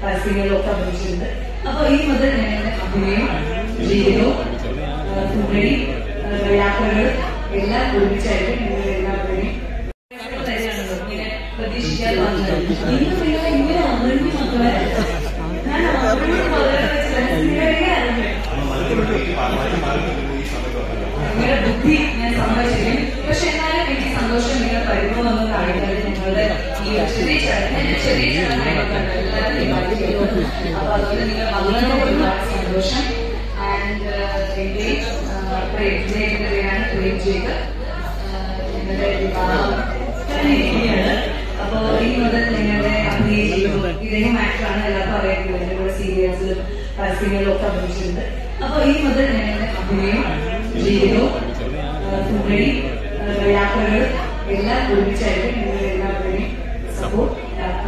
പരസ്യങ്ങളിലും ഒക്കെ അഭിനയിച്ചിട്ടുണ്ട് അപ്പൊ ഈ മുതൽ ഞങ്ങളുടെ അഭിനയം ജീവിതവും കുമരി യാത്രകൾ എല്ലാം ഒരുമിച്ചായിരിക്കും നിങ്ങൾ എല്ലാവരുടെയും തന്നെയാണല്ലോ ഇങ്ങനെ പ്രതീക്ഷിക്കാതെ വന്നത് ഇന്ന് നിങ്ങൾ ഇങ്ങനെ അമൃതി മക്കളെ ഞാൻ അമൃതി മകളെ നിങ്ങളുടെ അറിഞ്ഞു നിങ്ങളുടെ ബുദ്ധി ഞാൻ സമ്മതിച്ചിരിക്കും പക്ഷെ എന്നാലും എനിക്ക് സന്തോഷം നിങ്ങൾ പരിഭവമൊന്നും കാണിക്കാതെ നിങ്ങളുടെ ഈ ഒരു ചെറിയ ചടങ്ങ് ചെറിയ ചടങ്ങായിട്ടാണ് എല്ലാവരും invite ചെയ്തത്. അപ്പൊ അതുകൊണ്ട് നിങ്ങൾ വന്നതിന് ഒരുപാട് സന്തോഷം ആൻഡ് എന്റെ പ്രേമിന്റെ പേരാണ് പ്രേം ജേക്കബ് നിങ്ങളുടെ വിവാഹം കഴിഞ്ഞിരിക്കുകയാണ് അപ്പോ ഈ മുതൽ നിങ്ങളുടെ അഭിനയിച്ചിട്ടും ഇദ്ദേഹം ആക്ടറാണ് എല്ലാവർക്കും അറിയാമല്ലോ എന്റെ കൂടെ സീരിയൽസിലും പരസ്യങ്ങളിലും ഒക്കെ അഭിനയിച്ചിട്ടുണ്ട് അപ്പൊ ഈ മുതൽ ഞങ്ങളുടെ അഭിനയം ജീവിതവും കുമരി യാത്രകൾ എല്ലാം ഒരുമിച്ചായിരിക്കും നിങ്ങൾ എല്ലാവരുടെയും സപ്പോർട്ട് യാത്ര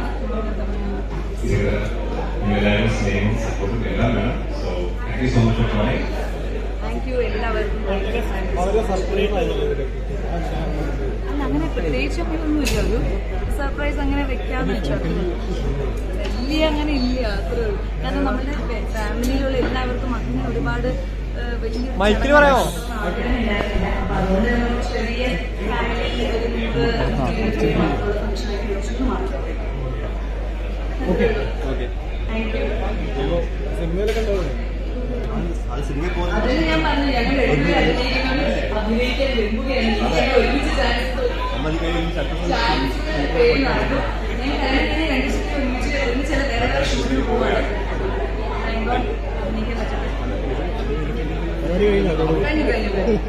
ഇത് നിങ്ങളെല്ലാവരും സ്നേഹവും സപ്പോർട്ടും എല്ലാം വേണം so thank you so much for calling thank you എല്ലാവർക്കും ഭയങ്കര വളരെ സർപ്രൈസ് ആയിരുന്നു അല്ല അങ്ങനെ പ്രത്യേകിച്ച് അങ്ങനെയൊന്നുമില്ല ഒരു സർപ്രൈസ് അങ്ങനെ വെക്കാന്ന് വെച്ചാൽ വലിയ അങ്ങനെ ഇല്ല അത്രേ ഉള്ളൂ കാരണം നമ്മുടെ ഫാമിലിയിലുള്ള എല്ലാവർക്കും അങ്ങനെ ഒരുപാട് ഏഹ്, വലിയ മൈക്കിൽ പറയാമോ? ആഗ്രഹമില്ലായിരുന്നില്ല അപ്പൊ അതുകൊണ്ട് നമ്മൾ ചെറിയ ഫാമിലി ഒരു മുമ്പ് ഫംഗ്ഷനാക്കി വെച്ചിട്ട് മാത്രം ഓക്കെ താങ്ക് യു സിനിമയിലൊക്കെ ഉണ്ടാവും അതിന് ഞാൻ പറഞ്ഞു ഞങ്ങൾ രണ്ടുപേരും അഭിനയിക്കണം അഭിനയിക്കാൻ വെമ്പുകയാണ് ഇനി ഞങ്ങൾ ഒരുമിച്ച് ചാൻസ് ചാൻസ് പേര് നടക്കും ഞാൻ കല്യാണത്തിന് രണ്ട് സ്ഥലത്ത് ഒരുമിച്ച് ഒരുമിച്ച് വേറെ വേറെ ഷൂട്ടിൽ പോവാണ് Thank God. അഭിനയിക്കാൻ പറ്റട്ടെ പരിപാടി കഴിഞ്ഞോ കഴിഞ്ഞു കഴിഞ്ഞു കഴിഞ്ഞു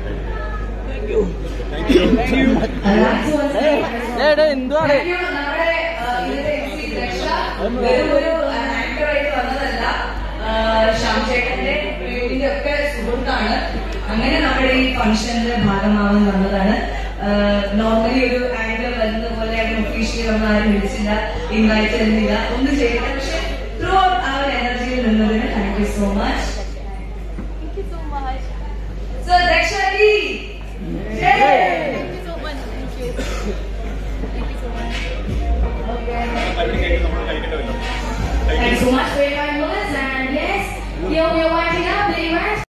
എന്തുവാണ് Thank you. നമ്മുടെ, ആ, ഇതിന്റെ MC രക്ഷ വെറും ഒരു ആങ്കറായിട്ട് വന്നതല്ല ആ, ശ്യാം ചേട്ടന്റെ വീടിന്റെ ഒക്കെ സുഹൃത്താണ് അങ്ങനെ നമ്മുടെ ഈ ഫംഗ്ഷന്റെ ഭാഗമാവാൻ വന്നതാണ് നോർമലി ഒരു ആങ്കർ വരുന്ന പോലെ അങ്ങനെ ഒഫീഷ്യലി നമ്മൾ ആരും വിളിച്ചില്ല ഇൻവൈറ്റ് ചെയ്യുന്നില്ല ഒന്നും ചെയ്തില്ല പക്ഷെ ത്രൂ ഔട്ട് ആ ഒരു എനർജിയിൽ നിന്നതിന് thank you so much Thank you so much. So Raksha ji Thank you so much. Thank you. Thank you so much. Thank you so much for your kind words and yes, you're, you're winding up, very much.